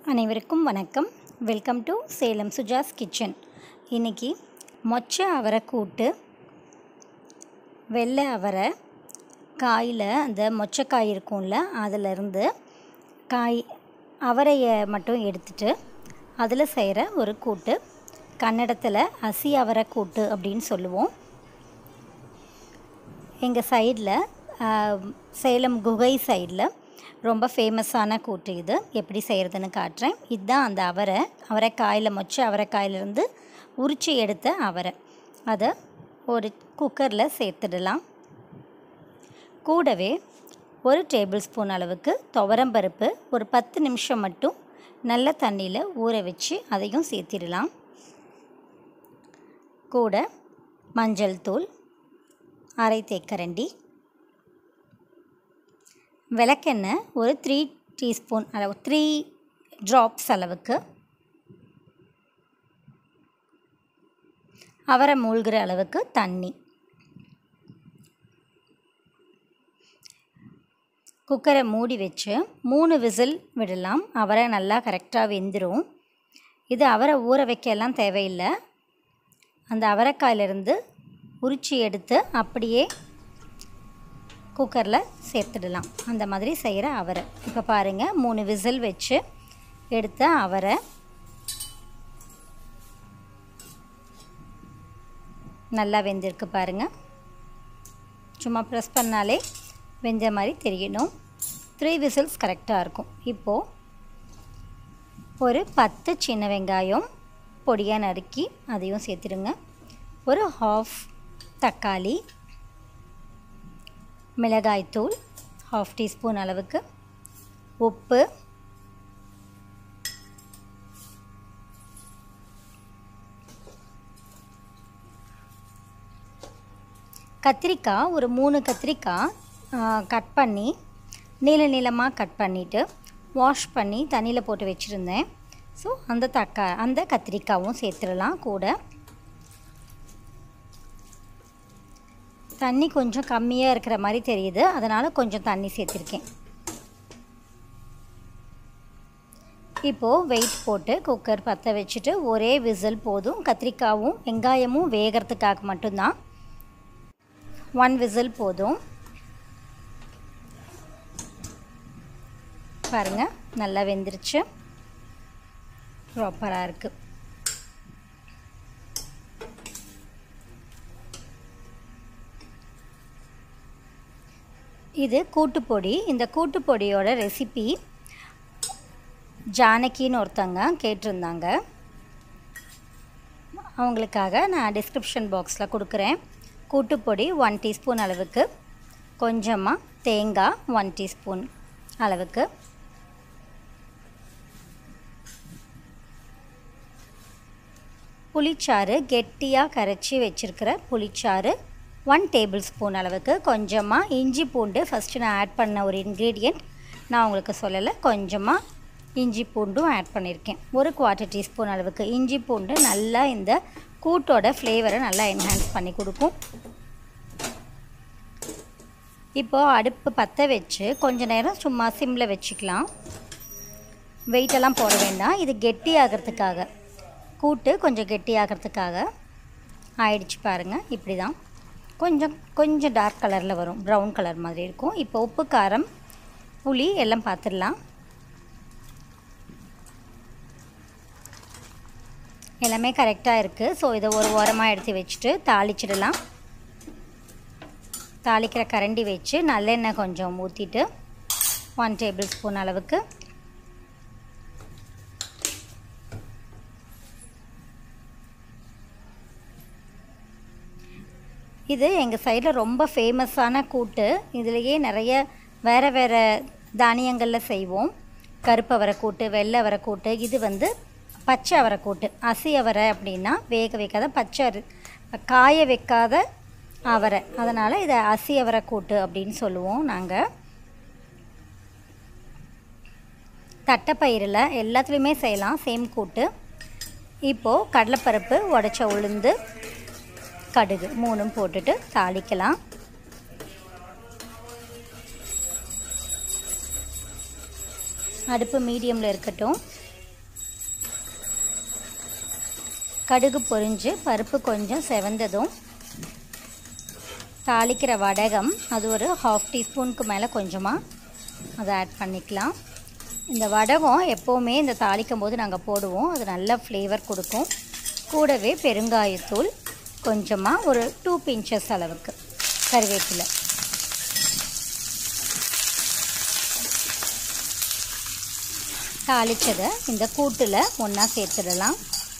அனைவருக்கும் வணக்கம் welcome to Salem Suja's kitchen இன்றைக்கி மொச்சை அவரை கூட்டு வெள்ளை அவரை காயில் அந்த மொச்சக்காய் இருக்கும்ல அதிலிருந்து காய் அவரையை மட்டும் எடுத்துட்டு அதில் செய்கிற ஒரு கூட்டு கன்னடத்தில் அசி அவரை கூட்டு அப்படின்னு சொல்லுவோம் எங்கள் சைடில் சேலம் குகை சைடில் ரொம்ப ஃபேமஸான கூட்டு இது எப்படி செய்கிறதுன்னு காட்டுறேன் இதுதான் அந்த அவரை அவரைக்காயில் மொச்ச அவரைக்காயிலிருந்து உரித்து எடுத்த அவரை அதை ஒரு குக்கரில் சேர்த்துடலாம் கூடவே ஒரு டேபிள் ஸ்பூன் அளவுக்கு துவரம்பருப்பு ஒரு பத்து நிமிஷம் மட்டும் நல்ல தண்ணியில் ஊற வச்சு அதையும் சேர்த்திடலாம் கூட மஞ்சள் தூள் அரை தேக்கரண்டி விளக்கெண்ணெய் ஒரு த்ரீ டீஸ்பூன் அளவு த்ரீ ட்ராப்ஸ் அளவுக்கு அவரை மூழ்கிற அளவுக்கு தண்ணி குக்கரை மூடி வச்சு மூணு விசில் விடலாம் அவரை நல்லா கரெக்டாக வெந்துடும் இது அவரை ஊற வைக்கலாம் தேவையில்லை அந்த அவரைக்காயிலிருந்து உரிச்சி எடுத்து அப்படியே குக்கரில் சேர்த்துடலாம் அந்த மாதிரி செய்கிற அவரை இப்போ பாருங்கள் மூணு விசில் வச்சு எடுத்த அவரை நல்லா வெந்திருக்கு பாருங்கள் சும்மா ப்ரெஸ் பண்ணாலே வெந்த மாதிரி தெரியணும் த்ரீ விசில்ஸ் கரெக்டாக இருக்கும் இப்போது ஒரு பத்து சின்ன வெங்காயம் பொடியாக நறுக்கி அதையும் சேர்த்துடுங்க ஒரு ஹாஃப் தக்காளி மிளகாய்த்தூள் ஹாஃப் டீஸ்பூன் அளவுக்கு உப்பு கத்திரிக்காய் ஒரு மூணு கத்திரிக்காய் கட் பண்ணி நீள நீளமாக கட் பண்ணிவிட்டு வாஷ் பண்ணி தண்ணியில் போட்டு வச்சுருந்தேன் ஸோ அந்த தக்கா அந்த கத்திரிக்காவும் சேர்த்துடலாம் கூட தண்ணி கொஞ்சம் கம்மியாக இருக்கிற மாதிரி தெரியுது அதனால் கொஞ்சம் தண்ணி சேர்த்துருக்கேன் இப்போது வெயிட் போட்டு குக்கர் பற்ற வச்சுட்டு ஒரே விசில் போதும் கத்திரிக்காவும் வெங்காயமும் வேகிறதுக்காக மட்டும்தான் ஒன் விசில் போதும் பாருங்கள் நல்லா வெந்துருச்சு ப்ராப்பராக இருக்குது இது கூட்டுப்பொடி இந்த கூட்டுப்பொடியோட ரெசிபி ஜானகின்னு ஒருத்தங்க கேட்டிருந்தாங்க அவங்களுக்காக நான் டிஸ்கிரிப்ஷன் பாக்ஸில் கொடுக்குறேன் கூட்டுப்பொடி ஒன் டீஸ்பூன் அளவுக்கு கொஞ்சமாக தேங்காய் ஒன் டீஸ்பூன் அளவுக்கு புளிச்சாறு கெட்டியாக கரைச்சி வச்சுருக்கிற புளிச்சாறு ஒன் டேபிள் ஸ்பூன் அளவுக்கு கொஞ்சமாக இஞ்சி பூண்டு ஃபஸ்ட்டு நான் ஆட் பண்ண ஒரு இன்க்ரீடியண்ட் நான் உங்களுக்கு சொல்லலை கொஞ்சமாக இஞ்சி பூண்டும் ஆட் பண்ணியிருக்கேன் ஒரு குவார்ட்டர் டீஸ்பூன் அளவுக்கு இஞ்சி பூண்டு நல்லா இந்த கூட்டோட ஃப்ளேவரை நல்லா என்ஹான்ஸ் பண்ணி கொடுக்கும் இப்போது அடுப்பு பற்ற வச்சு கொஞ்ச நேரம் சும்மா சிம்மில் வச்சுக்கலாம் வெயிட்டெல்லாம் போட வேண்டாம் இது கெட்டி ஆகிறதுக்காக கூட்டு கொஞ்சம் கெட்டி ஆகிறதுக்காக ஆயிடுச்சு பாருங்கள் இப்படி தான் கொஞ்சம் கொஞ்சம் டார்க் கலரில் வரும் ப்ரௌன் கலர் மாதிரி இருக்கும் இப்போ உப்பு காரம் புளி எல்லாம் பார்த்துடலாம் எல்லாமே கரெக்டாக இருக்குது ஸோ இதை ஒரு ஓரமாக எடுத்து வச்சுட்டு தாளிச்சிடலாம் தாளிக்கிற கரண்டி வச்சு நல்லெண்ணெய் கொஞ்சம் ஊற்றிட்டு ஒன் டேபிள் ஸ்பூன் அளவுக்கு இது எங்கள் சைடில் ரொம்ப ஃபேமஸான கூட்டு இதுலேயே நிறைய வேறு வேறு தானியங்களில் செய்வோம் கருப்பு அவரை கூட்டு வெள்ளை அவரை கூட்டு இது வந்து பச்சை அவரை கூட்டு அசி அவரை அப்படின்னா வேக வைக்காத பச்சை காய வைக்காத அவரை அதனால் இதை அசி அவரை கூட்டு அப்படின்னு சொல்லுவோம் நாங்கள் தட்டைப்பயிரில் எல்லாத்துலேயுமே செய்யலாம் சேம் கூட்டு இப்போது கடலைப்பருப்பு உடச்ச உளுந்து கடுகு மூணும் போட்டுட்டு தாளிக்கலாம் அடுப்பு மீடியமில் இருக்கட்டும் கடுகு பொரிஞ்சு பருப்பு கொஞ்சம் செவந்ததும் தாளிக்கிற வடகம் அது ஒரு ஹாஃப் டீஸ்பூனுக்கு மேலே கொஞ்சமாக அதை ஆட் பண்ணிக்கலாம் இந்த வடகம் எப்போவுமே இந்த தாளிக்கும் போது நாங்கள் போடுவோம் அது நல்ல ஃப்ளேவர் கொடுக்கும் கூடவே பெருங்காயத்தூள் கொஞ்சமாக ஒரு டூ பிஞ்சஸ் அளவுக்கு கருவேப்பிலை தாளித்ததை இந்த கூட்டில் ஒன்றா சேர்த்துடலாம்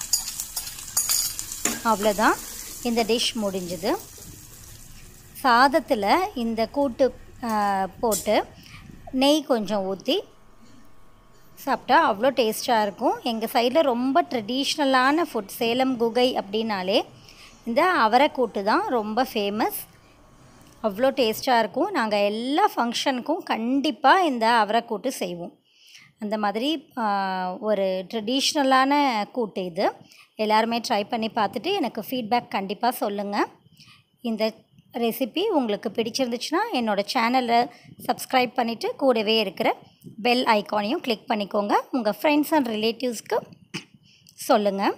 அவ்வளோதான் இந்த டிஷ் முடிஞ்சுது சாதத்தில் இந்த கூட்டு போட்டு நெய் கொஞ்சம் ஊற்றி சாப்பிட்டா அவ்வளோ டேஸ்ட்டாக இருக்கும் எங்கள் சைடில் ரொம்ப ட்ரெடிஷ்னலான ஃபுட் சேலம் குகை அப்படின்னாலே இந்த அவரைக்கூட்டு தான் ரொம்ப ஃபேமஸ் அவ்வளோ டேஸ்ட்டாக இருக்கும் நாங்கள் எல்லா ஃபங்க்ஷனுக்கும் கண்டிப்பாக இந்த அவரைக்கூட்டு செய்வோம் அந்த மாதிரி ஒரு ட்ரெடிஷ்னலான கூட்டு இது எல்லாருமே ட்ரை பண்ணி பார்த்துட்டு எனக்கு ஃபீட்பேக் கண்டிப்பாக சொல்லுங்கள் இந்த ரெசிபி உங்களுக்கு பிடிச்சிருந்துச்சுன்னா என்னோடய சேனலை சப்ஸ்கிரைப் பண்ணிவிட்டு கூடவே இருக்கிற பெல் ஐக்கானையும் கிளிக் பண்ணிக்கோங்க உங்கள் ஃப்ரெண்ட்ஸ் அண்ட் ரிலேட்டிவ்ஸ்க்கு சொல்லுங்கள்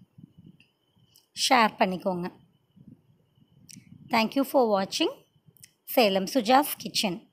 ஷேர் பண்ணிக்கோங்க தேங்க்யூ ஃபார் வாட்சிங் சேலம் சுஜாஸ் கிச்சன்